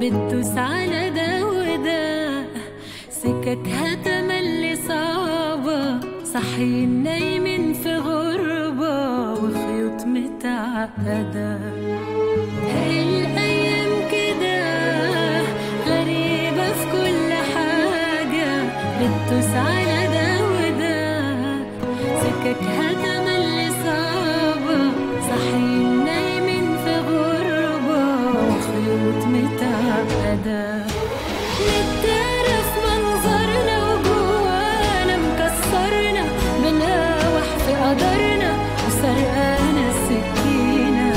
بتدوس على ده وده سككها تملي صعبة صاحيين نايمين في غربة وخيوط متعقدة الأيام كده غريبة في كل حاجة بتدوس على ده وده سككها تملي صعبة صاحيين نايمين في غربة وخيوط متعقدة نتعرف منظرنا وجوانا مكسرنا بنقاوح في قدرنا وسرقانا السكينة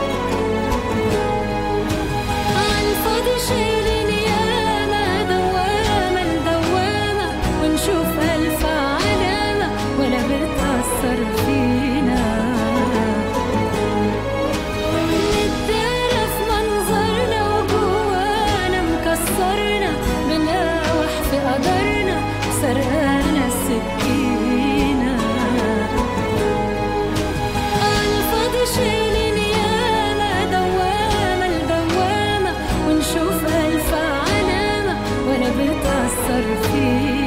عالفاضي شايلين ياما دوامة لدوامة ونشوف ألف علامة ولا بتأثر فينا نتعرف منظرنا وجوانا مكسرنا بنقاوح في قدرنا وسرقانا السكينة عالفاضي شايلين ياما دوامة لدوامة ونشوف ألف علامة ولا بتأثر فينا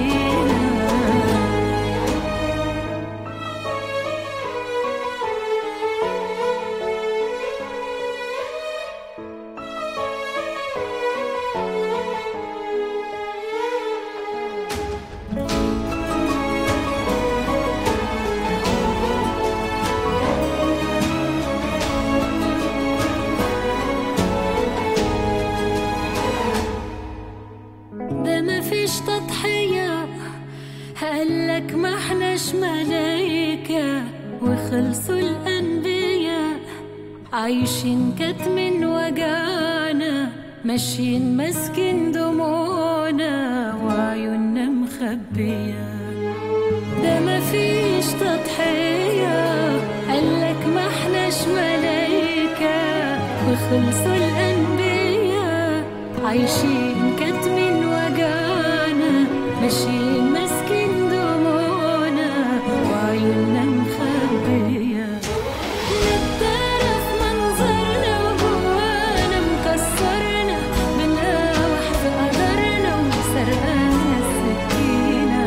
ده مفيش تضحية قالك ما احناش ملايكة وخلصوا الأنبياء عايشين كتم وجعنا ماشيين ماسكين دموعنا وعيوننا مخبية ده مفيش تضحية قالك ما احناش ملايكة وخلصوا الأنبياء عايشين كاتمين وجعنا ماشيين ماسكين دموعنا وعيوننا مخبية نتعرف منظرنا وجوانا مكسرنا بنقاوح في قدرنا وسرقانا السكينة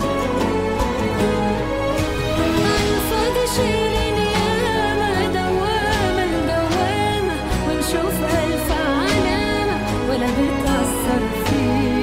عالفاضي شايلين ياما دوامة لدوامة ونشوف ألف علامة ولا بتأثر فينا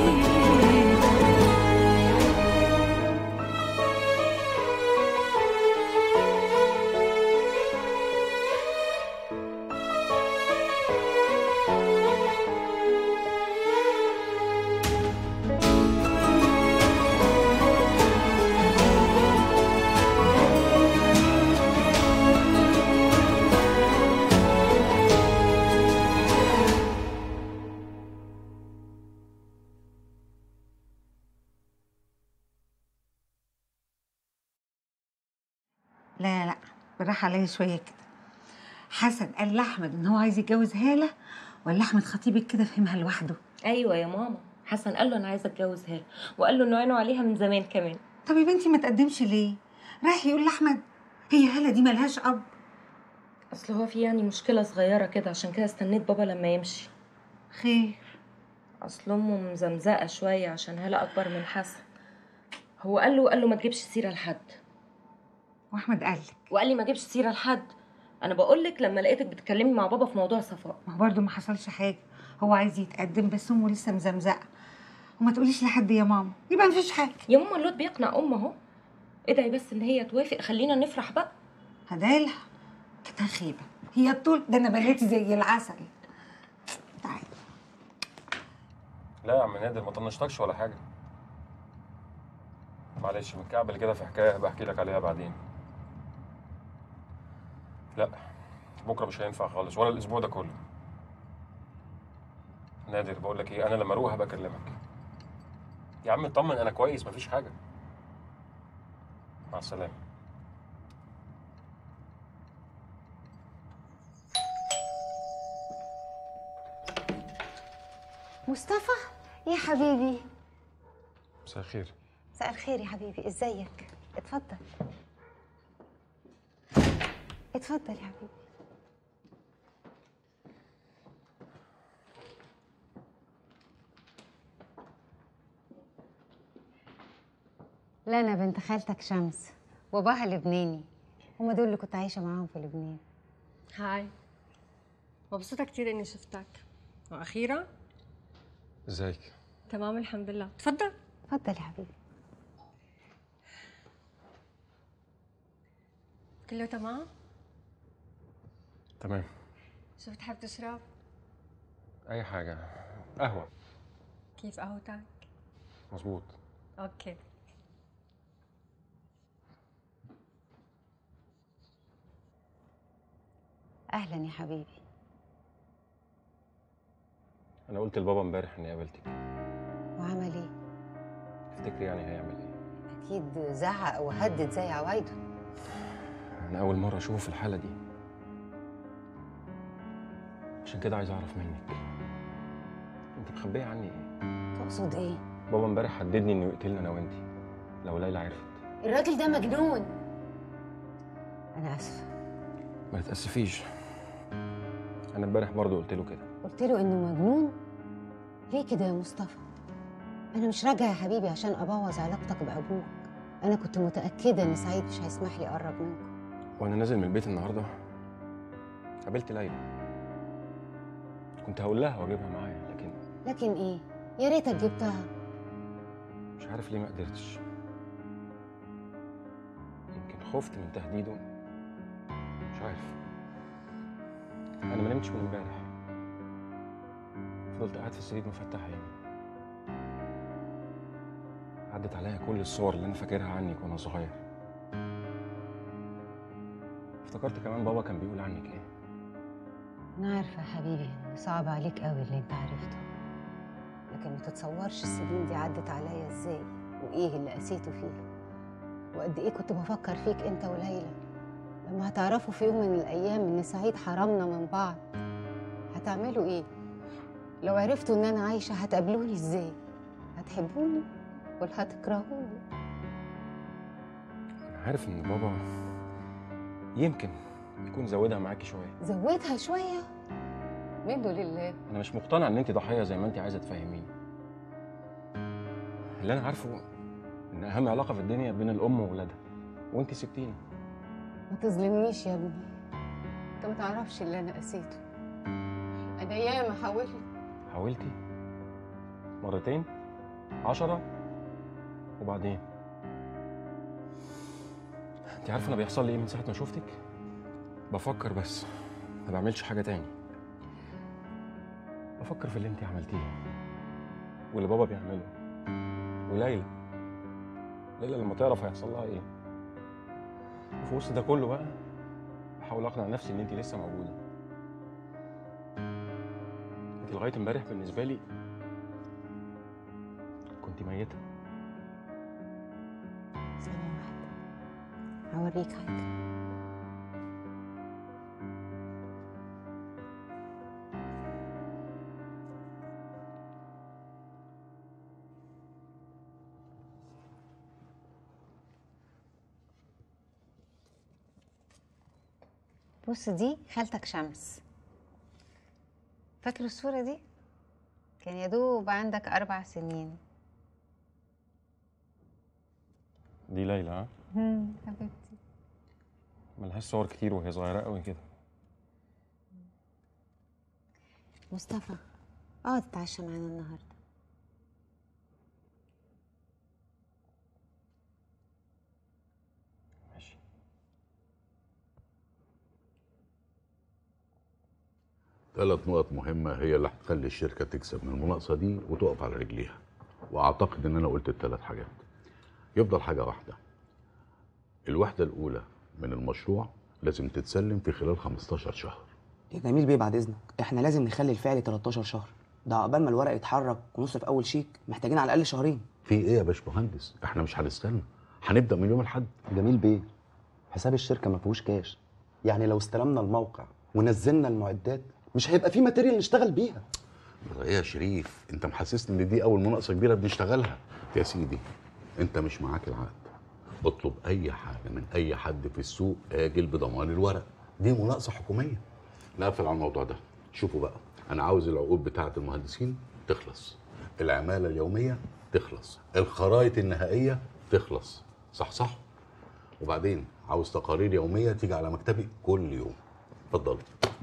لا لا بالراحة عليا شوية كده حسن قال لأحمد إن هو عايز يتجوز هالة ولا أحمد خطيبك كده فهمها لوحده ايوه يا ماما حسن قال له انا عايزه اتجوز هاله وقال له انه عينه عليها من زمان كمان طب يا بنتي ما تقدمش ليه؟ رايح يقول لأحمد هي هالة دي ملهاش أب اصل هو في يعني مشكله صغيره كده عشان كده استنيت بابا لما يمشي خير اصل امه مزمزقه شويه عشان هاله اكبر من حسن هو قال له قال له ما تجيبش سيره لحد وأحمد قال لك وقال لي ما تجيبش سيره لحد انا بقول لك لما لقيتك بتتكلمي مع بابا في موضوع صفاء ما هو برضه ما حصلش حاجة هو عايز يتقدم بس أمه لسه مزمزقة وما تقوليش لحد يا ماما يبقى مفيش حاجة يا ماما الواد بيقنع امه اهو ادعي بس ان هي توافق خلينا نفرح بقى هدالها كانت خيبة هي الطول ده أنا بناتي زي العسل تعالي لا يا عم نادر ما طنشتكش ولا حاجه معلش متكعبل كده في حكايه بحكي لك عليها بعدين لا بكره مش هينفع خالص ولا الاسبوع ده كله نادر بقول لك ايه انا لما اروح هبقى اكلمك يا عم اطمن انا كويس مفيش حاجه مع السلامه مصطفى يا حبيبي مساء الخير مساء الخير يا حبيبي ازيك اتفضل اتفضل يا حبيبي لا انا بنت خالتك شمس وباباها لبناني هما دول اللي كنت عايشه معاهم في لبنان هاي مبسوطة كتير إني شفتك وأخيرا ازيك تمام الحمد لله تفضل اتفضل يا حبيبي كله تمام تمام شو بتحب تشرب اي حاجه قهوه كيف قهوتك مظبوط اوكي اهلا يا حبيبي انا قلت لبابا امبارح اني قابلتك وعمل ايه تفتكري يعني هيعمل ايه اكيد زعق وهدد زي عوايده انا اول مره اشوفه في الحاله دي عشان كده عايز اعرف منك انت مخبيه عني ايه تقصد ايه بابا امبارح هددني انه يقتلنا انا وانتي لو ليلى عرفت الراجل ده مجنون انا اسفه ما تتاسفيش انا امبارح برضه قلت له كده قلت له انه مجنون ليه كده يا مصطفى انا مش راجعه يا حبيبي عشان ابوظ علاقتك بابوك انا كنت متاكده ان سعيد مش هيسمح لي اقرب منكم وانا نازل من البيت النهارده قابلت ليلى كنت هقول لها واجيبها معايا لكن لكن ايه يا ريتك جبتها مش عارف ليه ما قدرتش يمكن خفت من تهديده مش عارف انا ما نمتش من امبارح فضلت قاعد في السرير مفتح عيني عدت عليا كل الصور اللي انا فاكرها عنك وانا صغير افتكرت كمان بابا كان بيقول عنك ايه انا عارفه يا حبيبي ان صعب عليك قوي اللي انت عرفته لكن ما تتصورش السنين دي عدت عليا ازاي وايه اللي قسيته فيها وقد ايه كنت بفكر فيك انت وليلى لما هتعرفوا في يوم من الايام ان سعيد حرمنا من بعض هتعملوا ايه لو عرفتوا ان انا عايشه هتقابلوني ازاي هتحبوني ولا هتكرهوني انا عارف ان بابا يمكن يكون زودها معاكي شويه زودها شويه منه لله انا مش مقتنع ان انت ضحيه زي ما انت عايزه تفهميني اللي انا عارفه ان اهم علاقه في الدنيا بين الام وولادها وانت سبتيني ما تظلمنيش يا ابني انت ما تعرفش اللي انا قسيته انا ياما حاولت حاولتي مرتين عشرة وبعدين انت عارفه انا بيحصل لي ايه من ساعه ما شفتك بفكر بس ما بعملش حاجه تاني بفكر في اللي انت عملتيه واللي بابا بيعمله وليلى ليلى لما تعرف هيحصل لها ايه وفي وسط ده كله بقى بحاول اقنع نفسي ان انت لسه موجوده انت لغايه امبارح بالنسبه لي كنت ميته ثانية واحدة هوريك حاجة بص دي خالتك شمس فاكر الصورة دي؟ كان يا دوب عندك أربع سنين دي ليلى ها حبيبتي ملهاش صور كتير وهي صغيره قوي كده مصطفى اقعد اتعشى معانا النهارده ماشي ثلاث نقط مهمة هي اللي هتخلي الشركة تكسب من المناقصة دي وتقف على رجليها وأعتقد إن أنا قلت الثلاث حاجات يفضل حاجة واحدة الوحدة الأولى من المشروع لازم تتسلم في خلال 15 شهر يا جميل بيه بعد اذنك احنا لازم نخلي الفعل 13 شهر ده عقبال ما الورق يتحرك ونصرف اول شيك محتاجين على الاقل شهرين في إيه يا باشمهندس؟ إحنا مش هنستنى هنبدأ من يوم الحد جميل بيه حساب الشركه ما فيهوش كاش يعني لو استلمنا الموقع ونزلنا المعدات مش هيبقى في ماتيريال نشتغل بيها إيه يا شريف أنت محسسني إن دي أول مناقصة كبيرة بنشتغلها يا سيدي أنت مش معاك العقد اطلب أي حاجة من أي حد في السوق آجل بضمان الورق دي مناقصة حكومية نقفل على الموضوع ده شوفوا بقى أنا عاوز العقود بتاعة المهندسين تخلص العمالة اليومية تخلص الخرائط النهائية تخلص صح صح وبعدين عاوز تقارير يوميه تيجي على مكتبي كل يوم اتفضل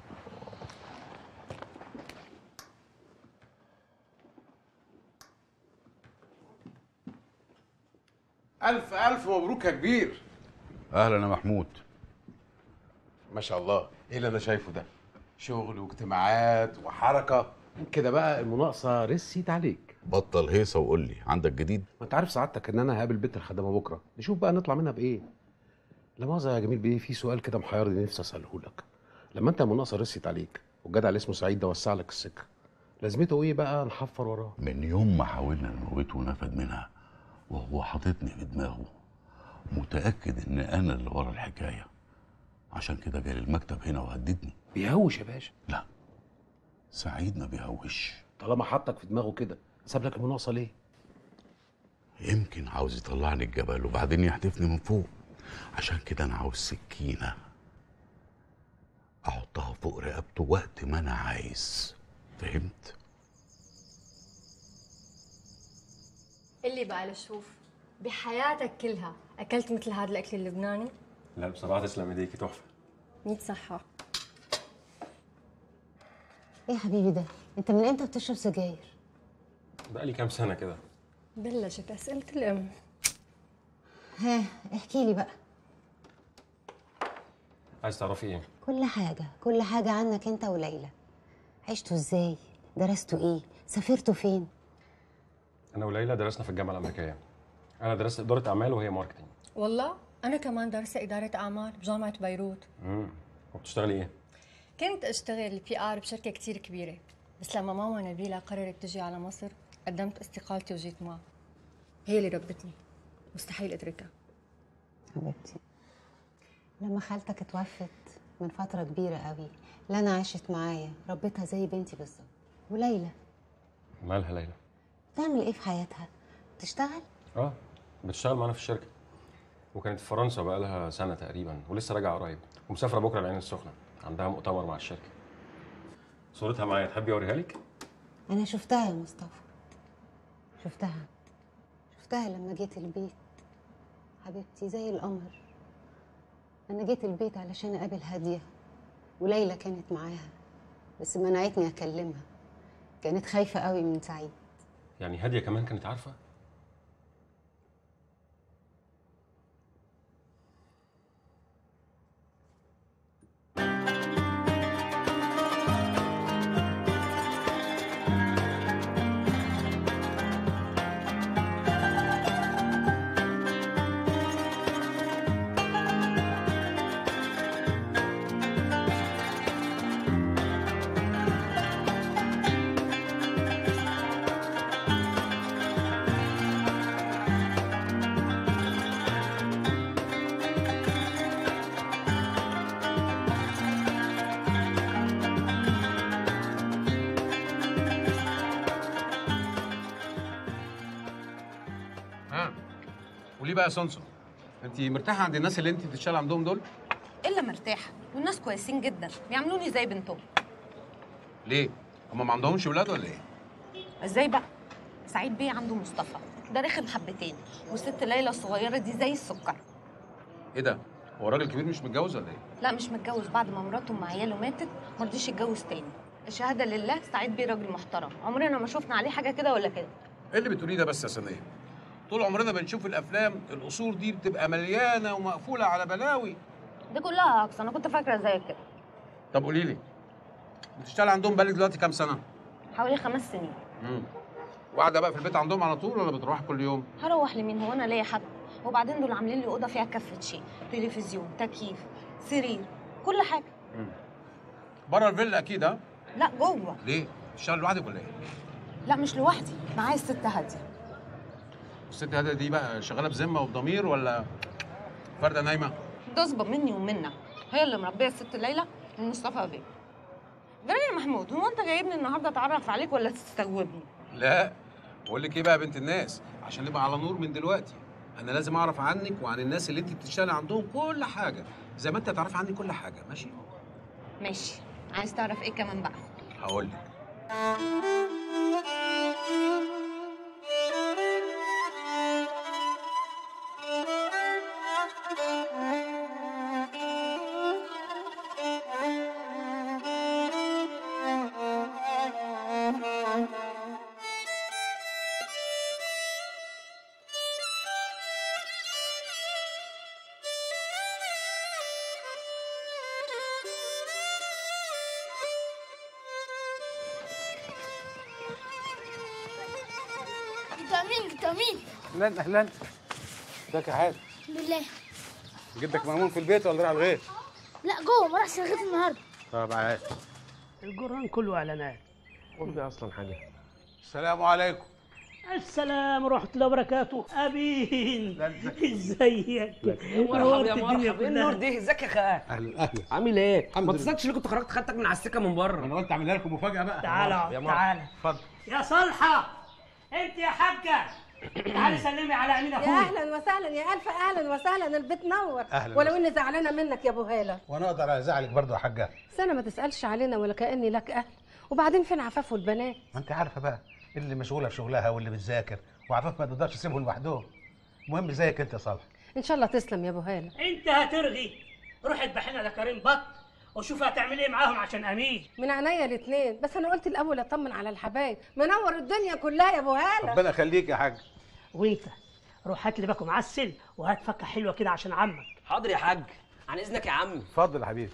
ألف ألف مبروك يا كبير اهلا يا محمود ما شاء الله إيه اللي أنا شايفه ده شغل واجتماعات وحركة كده بقى المناقصة رست عليك بطل هيصه وقول لي عندك جديد ما أنت عارف سعادتك إن أنا هقابل بنت الخدامة بكرة نشوف بقى نطلع منها بإيه لا مؤاخذة يا جميل بيه في سؤال كده محيرني نفسي أسأله لك لما أنت المناقصة رست عليك والجدع اللي اسمه سعيد ده وسع لك السكة لازمته إيه بقى نحفر وراه من يوم ما حاولنا نموته ونفد منها وهو حاططني في دماغه متاكد ان انا اللي ورا الحكايه عشان كده جالي المكتب هنا وهددني بيهوش يا باشا لا سعيد ما بيهوش طالما حطك في دماغه كده ساب لك المناقصة ليه يمكن عاوز يطلعني الجبل وبعدين يحدفني من فوق عشان كده انا عاوز سكينه احطها فوق رقبته وقت ما انا عايز فهمت اللي بقى شوف بحياتك كلها اكلت مثل هذا الاكل اللبناني لا بصراحه تسلم ايديكي تحفه 100 صحه ايه يا حبيبي ده انت من امتى بتشرب سجاير بقالي كام سنه كده بلشت اسئله الام ها احكي لي بقى عايز تعرفي ايه كل حاجه كل حاجه عنك انت وليلى عشتوا ازاي درستوا ايه سافرتوا فين انا وليلى درسنا في الجامعه الامريكيه انا درست اداره اعمال وهي ماركتنج والله انا كمان دارسه اداره اعمال بجامعه بيروت امم وبتشتغلي ايه كنت اشتغل بي ار بشركه كتير كبيره بس لما ماما نبيلة قررت تجي على مصر قدمت استقالتي وجيت معها هي اللي ربتني مستحيل اتركها حبيبتي لما خالتك اتوفت من فتره كبيره قوي لنا عاشت معايا ربيتها زي بنتي بالظبط وليلى مالها ليلى بتعمل ايه في حياتها تشتغل اه بتشتغل معانا في الشركه وكانت في فرنسا بقى لها سنه تقريبا ولسه راجعه قريب ومسافره بكره العين السخنه عندها مؤتمر مع الشركه صورتها معايا تحبي اوريها لك انا شفتها يا مصطفى شفتها شفتها لما جيت البيت حبيبتي زي القمر انا جيت البيت علشان اقابل هاديه وليلى كانت معاها بس منعتني اكلمها كانت خايفه قوي من سعيد يعني هاديه كمان كانت عارفه ها وليه بقى يا سونسون انت مرتاحه عند الناس اللي انت بتشتغل عندهم دول الا مرتاحه والناس كويسين جدا بيعملوني زي بنتهم ليه هم ما عندهمش ولاد ولا ايه ازاي بقى سعيد بيه عنده مصطفى ده رخم حبتين والست ليلى الصغيره دي زي السكر ايه ده هو الراجل الكبير مش متجوز ولا ايه لا مش متجوز بعد ما مراته مع عياله ماتت ما رضيش يتجوز تاني الشهاده لله سعيد بيه راجل محترم عمرنا ما شفنا عليه حاجه كده ولا كده ايه اللي بتقوليه ده بس يا سنيه طول عمرنا بنشوف الافلام القصور دي بتبقى مليانه ومقفوله على بلاوي دي كلها هكس انا كنت فاكره زي كده طب قولي لي بتشتغل عندهم بقالك دلوقتي كام سنه حوالي خمس سنين امم وقاعده بقى في البيت عندهم على طول ولا بتروح كل يوم هروح لمين هو انا ليا حد وبعدين دول عاملين لي اوضه فيها كفه شيء تلفزيون تكييف سرير كل حاجه بره الفيلا اكيد ها لا جوه ليه بتشتغل لوحدك ولا ايه لا مش لوحدي معايا الست هاديه الست هاديه دي بقى شغاله بذمه وبضمير ولا فرده نايمه تصبر مني ومنك هي اللي مربيه الست ليلى ومصطفى بيه جرى يا محمود هو انت جايبني النهارده اتعرف عليك ولا تستجوبني لا بقول لك ايه بقى يا بنت الناس عشان نبقى على نور من دلوقتي انا لازم اعرف عنك وعن الناس اللي انت بتشتغلي عندهم كل حاجه زي ما انت تعرفي عني كل حاجه ماشي ماشي عايز تعرف ايه كمان بقى هقول لك مين انت مين؟ اهلا اهلا ازيك يا حاج بالله جدك مأمون في البيت ولا راح الغيط؟ لا جوه ما راحش الغيط النهارده طب عاد الجران كله اعلانات قول لي اصلا حاجه السلام عليكم السلام ورحمة الله وبركاته أبين ازيك يا مرحبا يا نورت الدنيا مرحبا ايه النور كلها. دي ازيك يا خال اهلا اهلا عامل ايه؟ الحمد ما لله. تصدقش ليه كنت خرجت خدتك من على السكه من بره انا قلت اعملها لكم مفاجاه بقى تعالى يا مرحبا. تعالى اتفضل يا صالحة أنت يا حاجة تعالي سلمي على أمين يا أخوي اهلا وسهلا يا الف اهلا وسهلا البيت نور أهلاً ولو وسهلاً. اني زعلانه منك يا ابو هاله وانا اقدر ازعلك برضه يا حاجه سنه ما تسالش علينا ولا كاني لك اهل وبعدين فين عفاف والبنات ما انت عارفه بقى اللي مشغوله في شغلها واللي بتذاكر وعفاف ما تقدرش تسيبهم لوحدهم المهم زيك انت يا صالح ان شاء الله تسلم يا ابو هاله أنت هترغي روح اذبح لنا لكريم بط وشوف هتعمل إيه معاهم عشان أمين من عينيا الاثنين بس انا قلت الاول اطمن على الحبايب منور الدنيا كلها يا ابو هاله ربنا يخليك يا حاج وأنت روح هات لي باكو معسل وهات فكة حلوة كده عشان عمك حاضر يا حاج عن اذنك يا عمي اتفضل يا حبيبي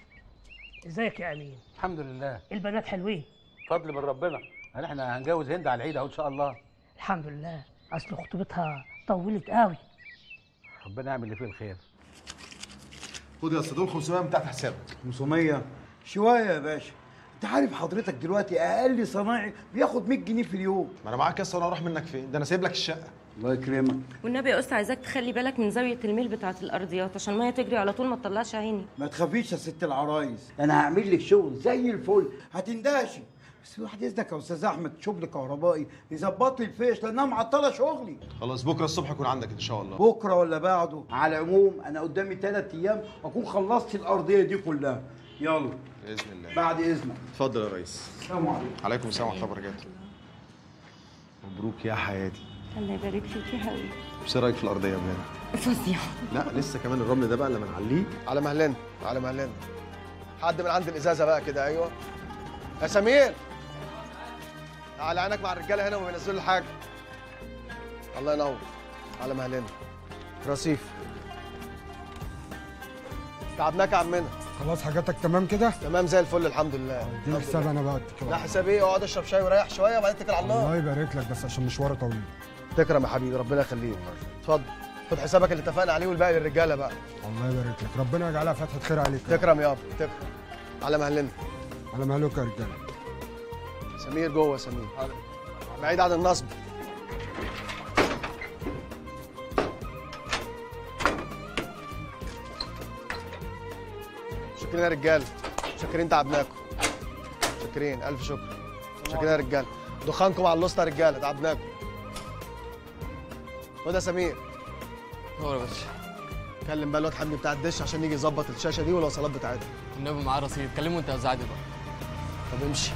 ازيك يا أمين الحمد لله البنات حلوين فضل من ربنا يعني احنا هنجوز هند على العيد اهو ان شاء الله الحمد لله أصل خطوبتها طولت قوي ربنا يعمل اللي فيه الخير خد يا اسطى دول 500 من تحت حسابك 500 شويه يا باشا انت عارف حضرتك دلوقتي اقل صنايعي بياخد 100 جنيه في اليوم ما انا معاك يا اسطى وانا اروح منك فين ده انا سايب لك الشقه الله يكرمك والنبي يا أسطى عايزاك تخلي بالك من زاوية الميل بتاعة الأرضيات عشان المية تجري على طول ما تطلعش عيني ما تخافيش يا ست العرايس انا هعمل لك شغل زي الفل هتندهشي بس واحد اذنك يا استاذ احمد شغل كهربائي يظبط لي الفيش لانها معطله شغلي خلاص بكره الصبح يكون عندك ان شاء الله بكره ولا بعده على العموم انا قدامي ثلاث ايام اكون خلصت الارضيه دي كلها يلا باذن الله بعد اذنك اتفضل يا ريس السلام عليكم عليكم السلام ورحمه الله وبركاته مبروك يا حياتي الله يبارك فيك يا حبيبي بس إيه رايك في الارضيه يا بلال فظيع لا لسه كمان الرمل ده بقى لما نعليه على مهلنا على مهلنا حد من عند الازازه بقى كده ايوه يا سمير على عينك مع الرجاله هنا وبينزلوا الحاجه الله ينور على مهلنا رصيف تعبناك يا عمنا خلاص حاجاتك تمام كده؟ تمام زي الفل الحمد لله اديني حساب انا بقى اتكل لا على حساب ايه اقعد اشرب شاي وريح شويه وبعدين اتكل على الله الله يبارك لك بس عشان مشوار طويل تكرم يا حبيبي ربنا يخليك اتفضل خد حسابك اللي اتفقنا عليه والباقي للرجاله بقى الله يبارك لك ربنا يجعلها فتحة خير عليك تكرم يابا تكرم على مهلنا على مهلك يا رجاله سمير جوه يا سمير بعيد عن النصب شكرين يا رجاله شاكرين تعبناكم شاكرين الف شكر شاكرين يا رجاله دخانكم على الوسطى يا رجاله تعبناكم خد يا سمير هو يا باشا كلم بقى الواد حمدي بتاع الدش عشان يجي يظبط الشاشه دي والوصلات بتاعتها النبي معاه رصيد كلمه انت يا زعادي بقى طب امشي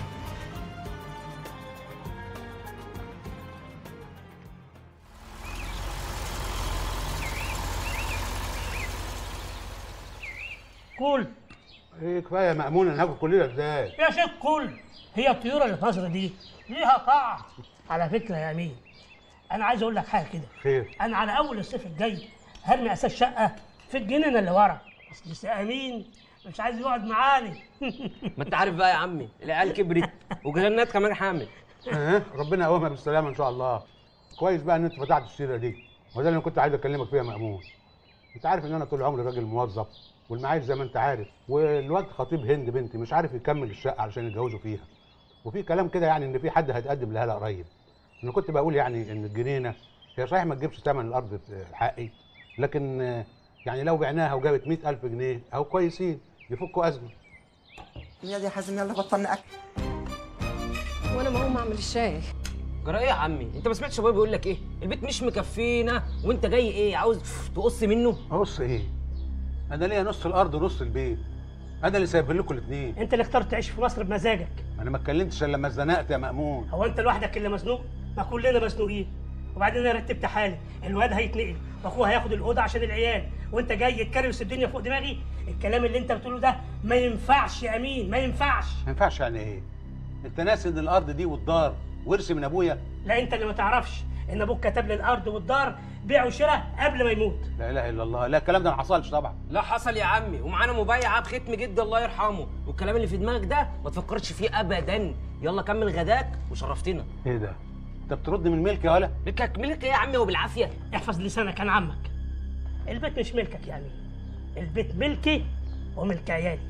كل ايه كفايه يا مأمون انا هاكل كلنا ازاي يا شيخ كل هي الطيورة اللي في مصر دي ليها طعم على فكرة يا أمين أنا عايز أقول لك حاجة كده خير أنا على أول الصيف الجاي هرمي أساس شقة في الجنينة اللي ورا بس لسه أمين مش عايز يقعد معاني ما انت عارف بقى يا عمي العيال كبرت وجيرانات كمان حامل ها ربنا يقومها بالسلامه ان شاء الله كويس بقى ان انت فتحت السيره دي وده اللي انا كنت عايز اكلمك فيها مأمون انت عارف ان انا طول عمري راجل موظف والمعايش زي ما انت عارف والواد خطيب هند بنتي مش عارف يكمل الشقه علشان يتجوزوا فيها وفي كلام كده يعني ان في حد هيتقدم لها قريب انا كنت بقول يعني ان الجنينه هي صحيح ما تجيبش ثمن الارض حقي لكن آه، يعني لو بعناها وجابت 100000 جنيه او كويسين يفكوا ازمه يا دي حازم يلا بطلنا اكل وانا ما اقوم اعمل الشاي جرى ايه يا عمي انت ما سمعتش ابويا بيقول لك ايه البيت مش مكفينا وانت جاي ايه عاوز تقص منه بص ايه انا ليا نص الارض ونص البيت انا اللي سايب لكم الاثنين أنت اللي اخترت تعيش في مصر بمزاجك انا ما اتكلمتش الا لما اتزنقت يا مأمون هو أنت لوحدك اللي مزنوق ما كلنا مزنوقين وبعدين انا رتبت حالي الواد هيتنقل واخوه هياخد الاوضه عشان العيال وانت جاي تكرس الدنيا فوق دماغي الكلام اللي انت بتقوله ده ما ينفعش يا امين ما ينفعش ما ينفعش يعني ايه انت ناسي ان الارض دي والدار ورث من ابويا لا انت اللي ما تعرفش ان ابوك كتب لي الارض والدار بيع وشراء قبل ما يموت لا اله الا الله لا الكلام ده ما حصلش طبعا لا حصل يا عمي ومعانا مبيعات ختم جد الله يرحمه والكلام اللي في دماغك ده ما تفكرش فيه ابدا يلا كمل غداك وشرفتنا ايه ده انت بترد من ملك يا ولا ملكك ملك ايه يا عمي وبالعافيه احفظ لسانك عن عمك البيت مش ملكك يا امين البيت ملكي وملك عيالي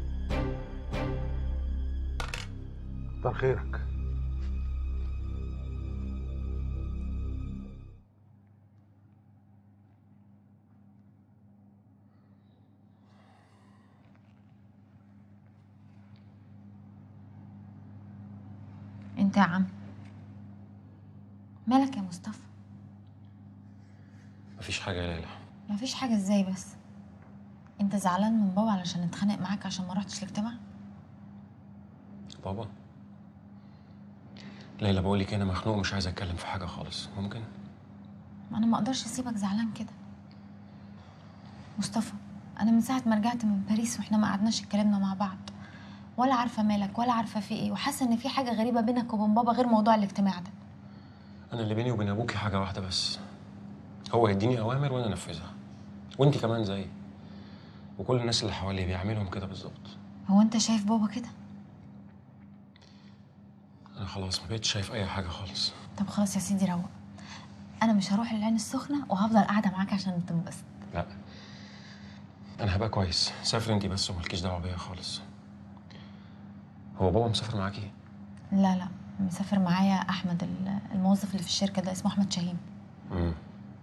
كتر خيرك انت يا عم مالك يا مصطفى مفيش حاجه يا ليلى مفيش حاجه ازاي بس انت زعلان من بابا علشان اتخانق معاك عشان ما رحتش الاجتماع بابا ليلى بقول لك انا مخنوق مش عايز اتكلم في حاجه خالص ممكن ما انا ما اقدرش اسيبك زعلان كده مصطفى انا من ساعه ما رجعت من باريس واحنا ما قعدناش اتكلمنا مع بعض ولا عارفه مالك ولا عارفه في ايه وحاسه ان في حاجه غريبه بينك وبين بابا غير موضوع الاجتماع ده انا اللي بيني وبين ابوكي حاجه واحده بس هو يديني اوامر وانا انفذها وانت كمان زيي وكل الناس اللي حواليا بيعملهم كده بالظبط هو انت شايف بابا كده انا خلاص ما بقتش شايف اي حاجه خالص طب خلاص يا سيدي روق انا مش هروح العين السخنه وهفضل قاعده معاك عشان تنبسط لا انا هبقى كويس سافري انت بس ومالكيش دعوه بيا خالص هو بابا مسافر معاكي لا لا مسافر معايا احمد ال- الموظف اللي في الشركه ده اسمه احمد شاهين امم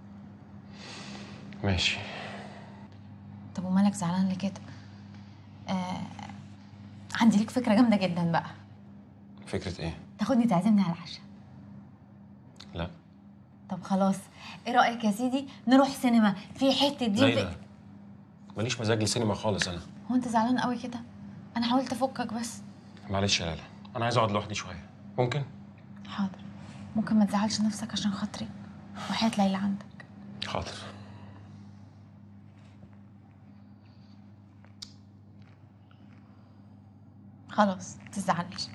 ماشي طب ومالك زعلان ليه كده آه عندي ليك فكره جامده جدا بقى فكره ايه تاخدني تعزمني على العشاء لا طب خلاص ايه رايك يا سيدي نروح سينما في حته دي ليلى ماليش مزاج للسينما خالص انا هو انت زعلان قوي كده انا حاولت افكك بس معلش يا ليلى انا عايز اقعد لوحدي شويه ممكن حاضر ممكن ما تزعلش نفسك عشان خاطري وحياة ليلى عندك حاضر خلاص تزعلش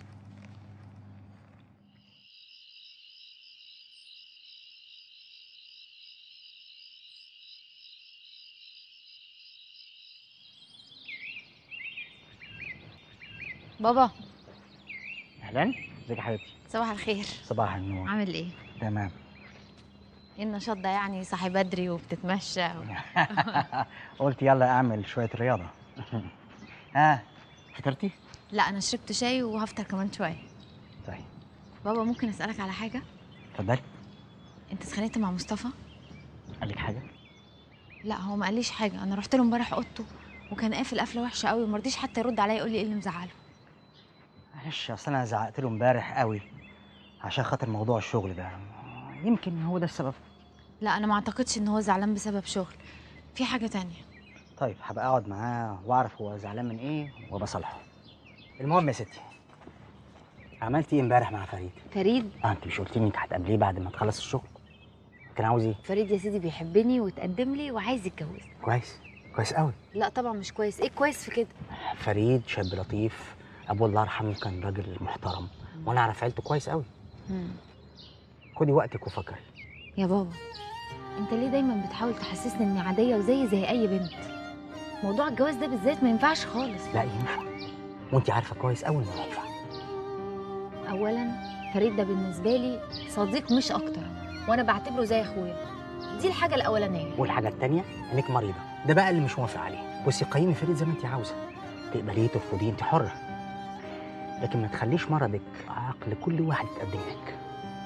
بابا اهلا ازيك يا حبيبتي صباح الخير صباح النور عامل ايه تمام ايه النشاط ده يعني صاحي بدري وبتتمشى و... قلت يلا اعمل شويه رياضه ها فطرتي لا انا شربت شاي وهفطر كمان شويه طيب بابا ممكن اسالك على حاجه اتفضلي انت اتخانقت مع مصطفى قال لك حاجه لا هو ما قاليش حاجه انا رحت له امبارح اوضته وكان قافل قفله وحشه قوي وما رضيش حتى يرد عليا يقول لي ايه اللي مزعله معلش اصل انا زعقت له امبارح قوي عشان خاطر موضوع الشغل ده يمكن هو ده السبب لا انا ما اعتقدش ان هو زعلان بسبب شغل في حاجه تانية طيب هبقى اقعد معاه واعرف هو زعلان من ايه وبصالحه المهم يا ستي عملتي ايه امبارح مع فريد فريد اه انت مش قلتي لي انك هتقابليه بعد ما تخلص الشغل كان عاوز ايه فريد يا سيدي بيحبني وتقدم لي وعايز يتجوزني كويس كويس قوي لا طبعا مش كويس ايه كويس في كده فريد شاب لطيف ابوه الله يرحمه كان راجل محترم وانا اعرف عيلته كويس قوي مم. خدي وقتك وفكري يا بابا انت ليه دايما بتحاول تحسسني اني عاديه وزي زي اي بنت موضوع الجواز ده بالذات ما ينفعش خالص لا ينفع وانت عارفه كويس قوي انه ينفع اولا فريد ده بالنسبه لي صديق مش اكتر وانا بعتبره زي اخويا دي الحاجه الاولانيه والحاجه التانيه انك مريضه ده بقى اللي مش موافق عليه بصي قيمي فريد زي ما انت عاوزه تقبليه ترفضيه انت حره لكن ما تخليش مرضك عقل كل واحد يتقدم لك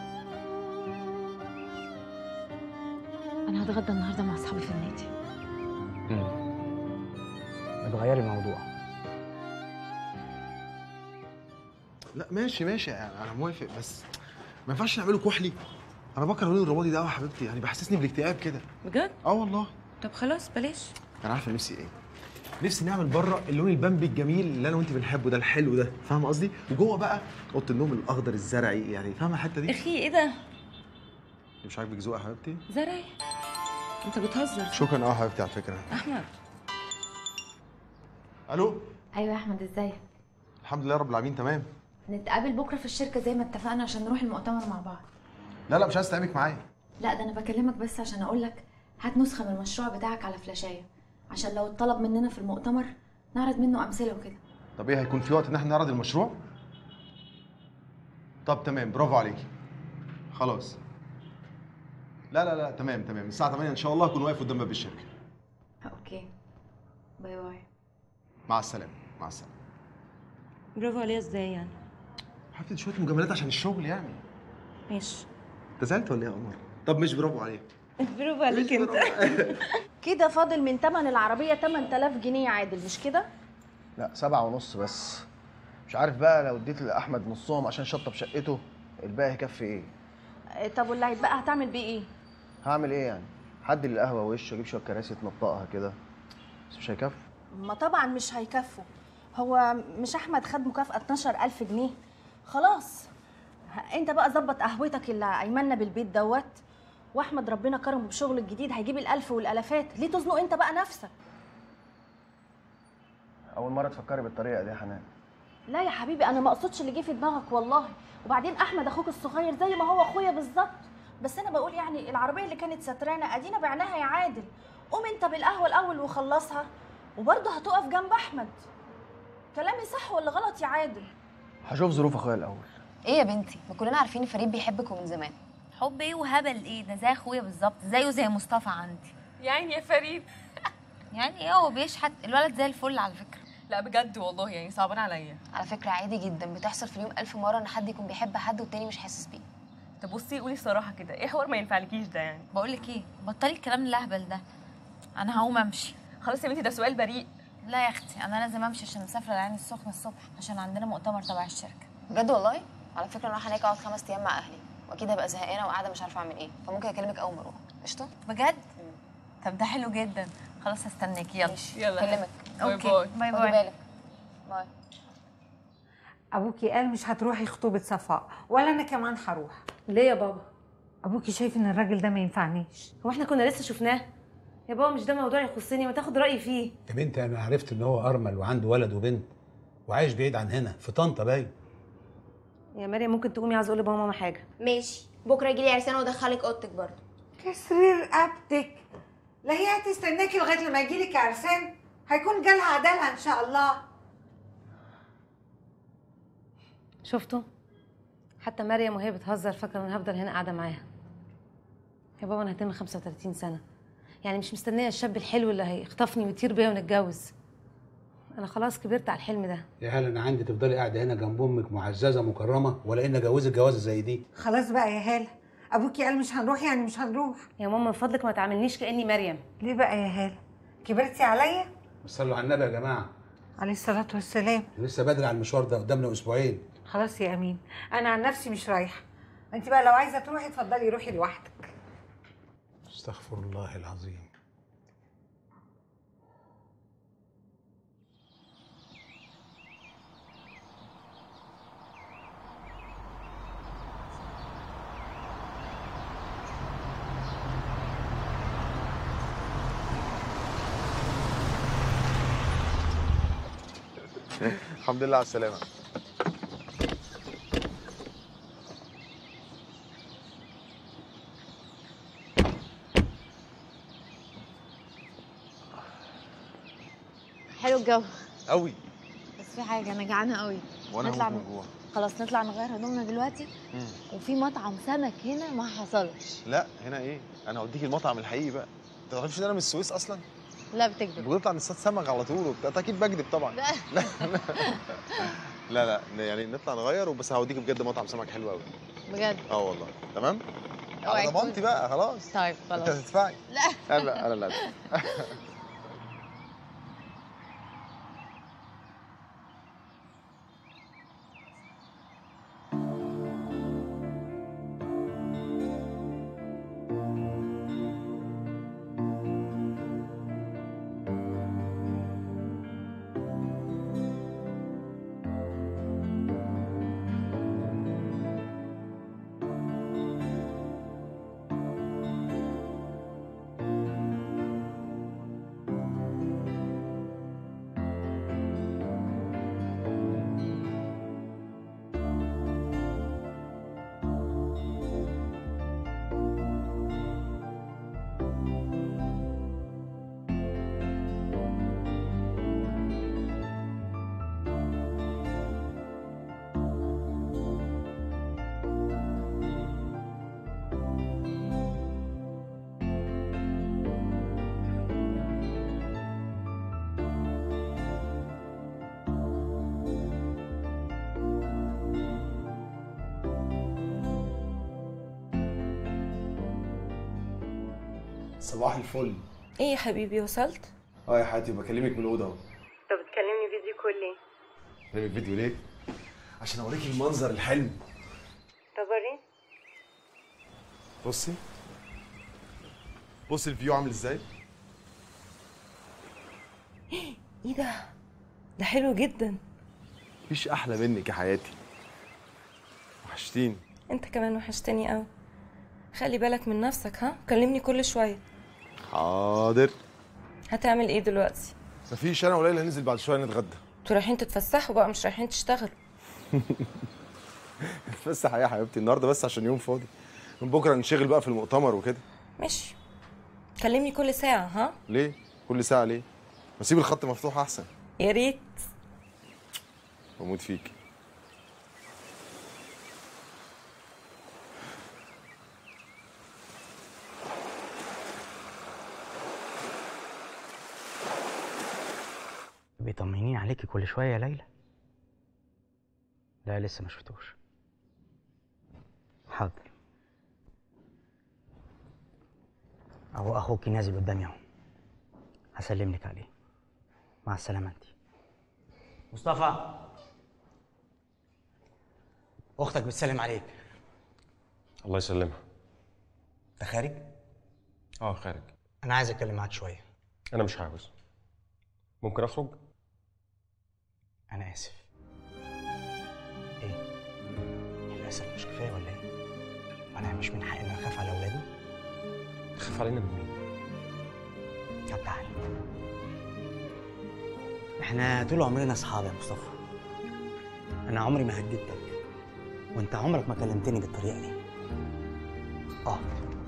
انا هتغدى النهارده مع اصحابي في النادي بتغيري الموضوع لا ماشي ماشي يعني انا موافق بس ما ينفعش نعمله كحلي انا بكره لون الرمادي ده قوي يا حبيبتي يعني بيحسسني بالاكتئاب كده بجد؟ اه والله طب خلاص بلاش انا عارفه نفسي ايه نفسي نعمل بره اللون البامبي الجميل اللي انا وانت بنحبه ده الحلو ده فاهمه قصدي وجوه بقى اوضه النوم الاخضر الزرعي يعني فاهمه الحته دي اخي ايه ده؟ مش عاجبك ذوق يا حبيبتي زرعي انت بتهزر شكرا اه يا حبيبتي على فكره احمد الو ايوه يا احمد ازيك الحمد لله رب العالمين تمام نتقابل بكره في الشركه زي ما اتفقنا عشان نروح المؤتمر مع بعض لا لا مش عايز تعبك معايا لا ده انا بكلمك بس عشان اقول لك هات نسخه من المشروع بتاعك على فلاشايه عشان لو اتطلب مننا في المؤتمر نعرض منه امثله وكده طب ايه هيكون في وقت ان احنا نعرض المشروع طب تمام برافو عليكي خلاص لا لا لا تمام تمام الساعه 8 ان شاء الله اكون واقف قدام باب الشركه اوكي باي باي مع السلامه مع السلامه برافو عليها ازاي يعني حطيت شويه مجاملات عشان الشغل يعني ماشي انت زعلت ولا ايه يا قمر طب مش برافو عليك برافو عليك انت كده فاضل من تمن العربية 8000 جنيه يا عادل مش كده؟ لا سبعة ونص بس مش عارف بقى لو اديت لاحمد نصهم عشان شطب شقته الباقي هيكفي ايه آه، طب واللي هيتبقى هتعمل بيه ايه؟ هعمل ايه يعني حد القهوه وش اجيب شويه كراسي تنطقها كده بس مش هيكفي ما طبعا مش هيكفوا هو مش احمد خد مكافأة 12000 جنيه خلاص ه- انت بقى ظبط قهوتك اللي ايمنا بالبيت دوت واحمد ربنا كرمه بشغل الجديد هيجيب الالف والالافات ليه تزنق انت بقى نفسك اول مره تفكري بالطريقه دي يا حنان لا يا حبيبي انا ما اقصدش اللي جه في دماغك والله وبعدين احمد اخوك الصغير زي ما هو اخويا بالظبط بس انا بقول يعني العربيه اللي كانت سترانه ادينا بعناها يا عادل قوم انت بالقهوه الاول وخلصها وبرضه هتقف جنب احمد كلامي صح ولا غلط يا عادل هشوف ظروف اخويا الاول ايه يا بنتي ما كلنا عارفين ان فريد بيحبك ومن زمان حب ايه وهبل ايه ده زي اخويا بالظبط زيه زي مصطفى عندي يا عيني يا فريد يعني ايه هو بيشحت الولد زي الفل على فكره لا بجد والله يعني صعبان عليا على فكره عادي جدا بتحصل في اليوم ألف مره ان حد يكون بيحب حد والتاني مش حاسس بيه طب بصي قولي الصراحه كده ايه حوار ما ينفعلكيش ده يعني بقول لك ايه بطلي الكلام الاهبل ده انا هقوم امشي خلاص يا بنتي ده سؤال بريء لا يا اختي انا لازم امشي عشان مسافره العين السخنه الصبح عشان عندنا مؤتمر تبع الشركه بجد والله على فكره انا رايحه هناك اقعد خمس ايام مع اهلي واكيد هبقى زهقانه وقاعده مش عارفه اعمل ايه فممكن اكلمك اول ما اروح قشطه بجد طب ده حلو جدا خلاص هستناكي يلا يلا. أكلمك. باي أوكي. باي باي باي. خدي بالك. باي ابوكي قال مش هتروحي خطوبه صفاء ولا انا كمان هروح ليه يا بابا ابوكي شايف ان الراجل ده ما ينفعنيش هو احنا كنا لسه شفناه يا بابا مش ده موضوع يخصني ما تاخد رايي فيه يا بنتي انا عرفت ان هو ارمل وعنده ولد وبنت وعايش بعيد عن هنا في طنطا باين يا مريم ممكن تقومي عايزه اقول لماما حاجه ماشي بكره يجي لي عرسان وادخلك اوضتك برضه كسر رقبتك لا هي هتستناكي لغايه لما يجيلك عرسان هيكون جالها عدالها ان شاء الله شفتوا حتى مريم وهي بتهزر فاكره ان أنا هفضل هنا قاعده معاها يا بابا انا هتم 35 سنه يعني مش مستنيه الشاب الحلو اللي هيخطفني ويطير بيا ونتجوز انا خلاص كبرت على الحلم ده يا هلا انا عندي تفضلي قاعده هنا جنب امك معززه مكرمه ولا ان اجوزك جوازه زي دي خلاص بقى يا هاله ابوكي قال مش هنروح يعني مش هنروح يا ماما من فضلك ما تعاملنيش كاني مريم ليه بقى يا هاله كبرتي عليا صلوا على النبي يا جماعه عليه الصلاه والسلام لسه بدري على المشوار ده قدامنا اسبوعين خلاص يا امين انا عن نفسي مش رايحه انت بقى لو عايزه تروحي اتفضلي روحي لوحدك استغفر الله العظيم الحمد لله على السلامه حلو الجو قوي بس في حاجه انا جعانه قوي وانا نطلع هموت من جوه خلاص نطلع نغير هدومنا دلوقتي مم. وفي مطعم سمك هنا ما حصلش لا هنا ايه انا هوديك المطعم الحقيقي بقى انت ما تعرفش ان انا من السويس اصلا لا بتكذب بنطلع نصطاد سمك على طول وبتاع اكيد بكذب طبعا لا. لا لا يعني نطلع نغير وبس هوديك بجد مطعم سمك حلو قوي بجد اه والله تمام اوعي على تكون- ضمانتي بقى خلاص طيب انت خلاص هتدفعي لا لا انا لا صباح الفل ايه يا حبيبي وصلت اه يا حياتي بكلمك من الاوضه اهو طب بتكلمني فيديو كول ليه بكلمك فيديو ليه عشان اوريك المنظر الحلو طب وريني بصي بصي الفيو عامل ازاي ايه ده ده حلو جدا مفيش احلى منك يا حياتي وحشتيني انت كمان وحشتني قوي خلي بالك من نفسك ها كلمني كل شويه حاضر هتعمل ايه دلوقتي مفيش انا وليلى هننزل بعد شويه نتغدى انتوا رايحين تتفسحوا بقى مش رايحين تشتغلوا نتفسح يا حبيبتي النهارده بس عشان يوم فاضي من بكره نشغل بقى في المؤتمر وكده ماشي كلمني كل ساعه ها ليه كل ساعه ليه ما سيب الخط مفتوح احسن يا ريت بموت فيك بيطمنين عليكي كل شويه يا ليلى لا لسه ما شفتوش حاضر اهو اخوكي نازل قدامي اهو هسلم لك عليه مع السلامه انت مصطفى اختك بتسلم عليك الله يسلمها انت خارج اه خارج انا عايز اتكلم معاك شويه انا مش عاوز ممكن اخرج انا اسف ايه الاسف مش كفايه ولا ايه وانا مش من حقي ان اخاف على اولادي خاف علينا من مين طب تعالى احنا طول عمرنا اصحاب يا مصطفى انا عمري ما هددتك وانت عمرك ما كلمتني بالطريقه دي اه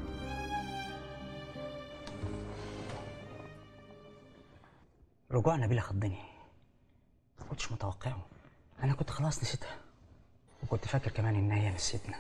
رجوع نبيلة خضني ما كنتش متوقعه انا كنت خلاص نسيتها وكنت فاكر كمان ان هي نسيتنا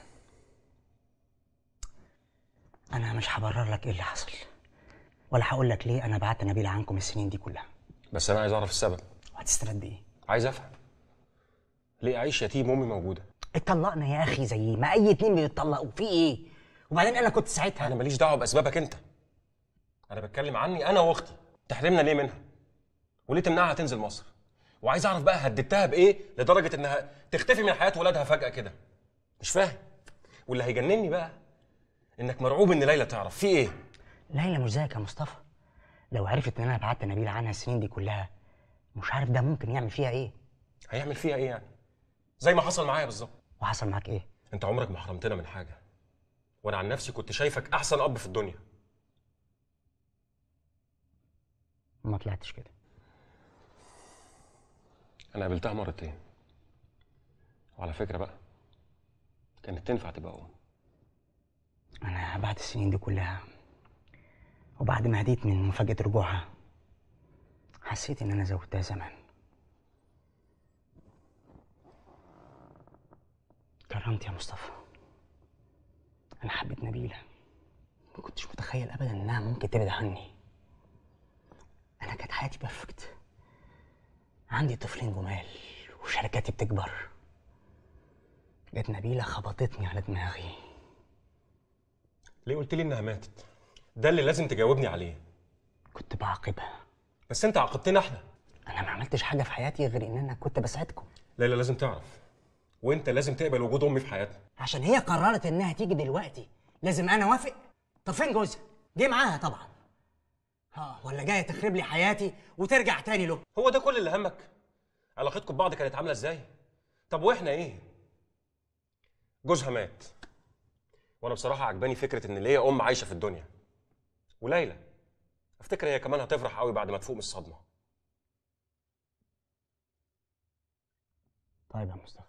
انا مش هبرر لك ايه اللي حصل ولا هقول لك ليه انا بعدت نبيلة عنكم السنين دي كلها بس انا عايز اعرف السبب وهتسترد ايه عايز افهم ليه اعيش يتيم امي موجوده اتطلقنا يا اخي زي ما اي اتنين بيتطلقوا في ايه وبعدين انا كنت ساعتها انا ماليش دعوه باسبابك انت انا بتكلم عني انا واختي تحرمنا ليه منها وليه تمنعها تنزل مصر وعايز اعرف بقى هددتها بايه لدرجه انها تختفي من حياه ولادها فجاه كده مش فاهم واللي هيجنني بقى انك مرعوب ان ليلى تعرف في ايه ليلى مش زيك يا مصطفى لو عرفت ان انا بعدت نبيلة عنها السنين دي كلها مش عارف ده ممكن يعمل فيها ايه هيعمل فيها ايه يعني زي ما حصل معايا بالظبط وحصل معاك ايه انت عمرك ما حرمتنا من حاجه وانا عن نفسي كنت شايفك احسن اب في الدنيا ما طلعتش كده انا قابلتها مرتين وعلى فكره بقى كانت تنفع تبقى ام انا بعد السنين دي كلها وبعد ما هديت من مفاجأة رجوعها حسيت ان انا زودتها زمان كرمت يا مصطفى انا حبيت نبيلة ما كنتش متخيل ابدا انها ممكن تبعد عني انا كانت حياتي بيرفكت عندي طفلين جمال وشركاتي بتكبر جت نبيلة خبطتني على دماغي ليه قلت لي انها ماتت ده اللي لازم تجاوبني عليه كنت بعاقبها بس انت عاقبتنا احنا انا ما عملتش حاجة في حياتي غير ان انا كنت بساعدكم ليلى لازم تعرف وانت لازم تقبل وجود امي في حياتنا عشان هي قررت انها تيجي دلوقتي لازم انا اوافق طب فين جوزها جه معاها طبعا اه ولا جايه تخرب لي حياتي وترجع تاني له هو ده كل اللي همك علاقتكم ببعض كانت عامله ازاي طب واحنا ايه جوزها مات وانا بصراحه عجباني فكره ان ليا ام عايشه في الدنيا وليلى افتكر هي كمان هتفرح قوي بعد ما تفوق من الصدمه طيب يا مصطفى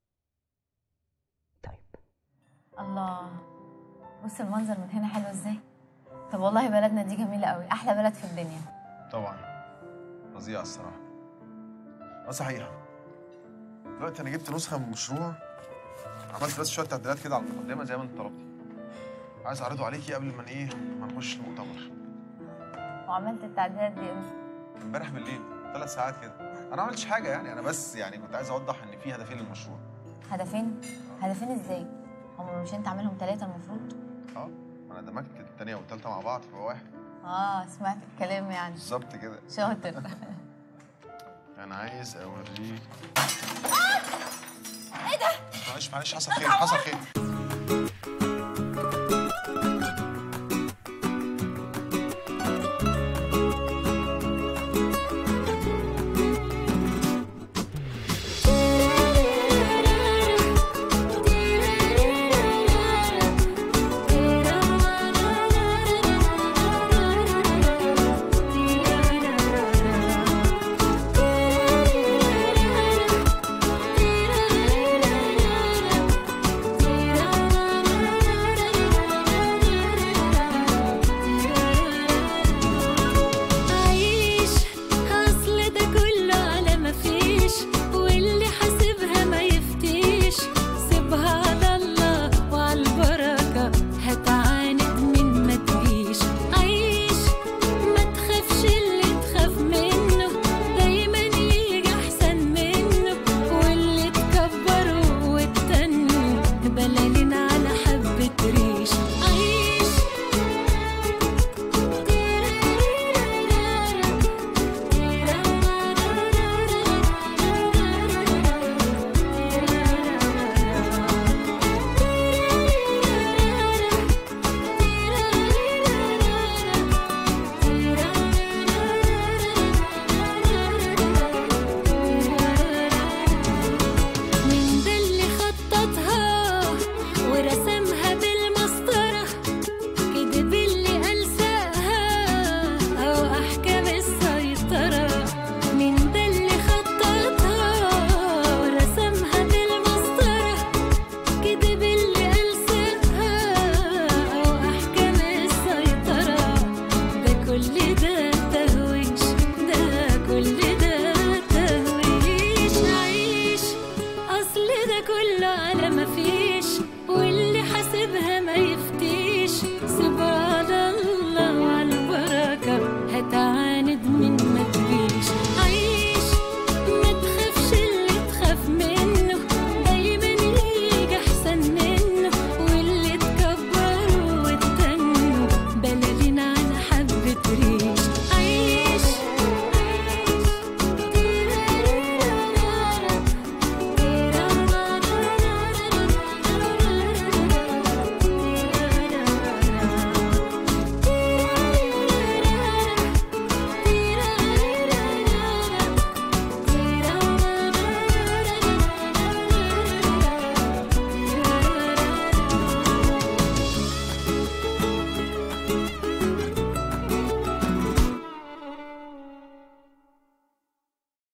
الله بص المنظر من هنا حلو ازاي طب والله بلدنا دي جميله قوي احلى بلد في الدنيا طبعا فظيعه الصراحه اه صحيح دلوقتي انا جبت نسخه من المشروع عملت بس شويه تعديلات كده على المقدمه زي ما انت طلبتي عايز اعرضه عليكي قبل ما ايه ما نخش المؤتمر وعملت التعديلات دي امتى امبارح بالليل ثلاث ساعات كده انا ما عملتش حاجه يعني انا بس يعني كنت عايز اوضح ان في هدفين للمشروع هدفين هدفين ازاي هم مش انت عاملهم ثلاثه المفروض اه ما انا دمجت الثانيه والثالثه مع بعض فهو واحد اه سمعت الكلام يعني بالظبط كده شاطر انا عايز اوريك ايه ده معلش معلش حصل خير حصل خير عيش اصل ده كله على ما فيش واللي حاسبها ما يفتيش سيبها على الله وعلى البركه هتعاند من ما تجيش عيش ما تخافش اللي تخاف منه دايما يجي احسن منه واللي تكبروا وتتنوا بلالين على حبه ريش عيش مين ده اللي خططها ورسمها بالمسطرة كدب اللي ألسقها أو أحكام السيطرة مين ده اللي خططها ورسمها بالمسطرة كدب اللي ألسقها أو أحكام السيطرة ده كل ده تهويش ده كل ده تهويش عيش اصل ده كله على ما فيش واللي حاسبها ما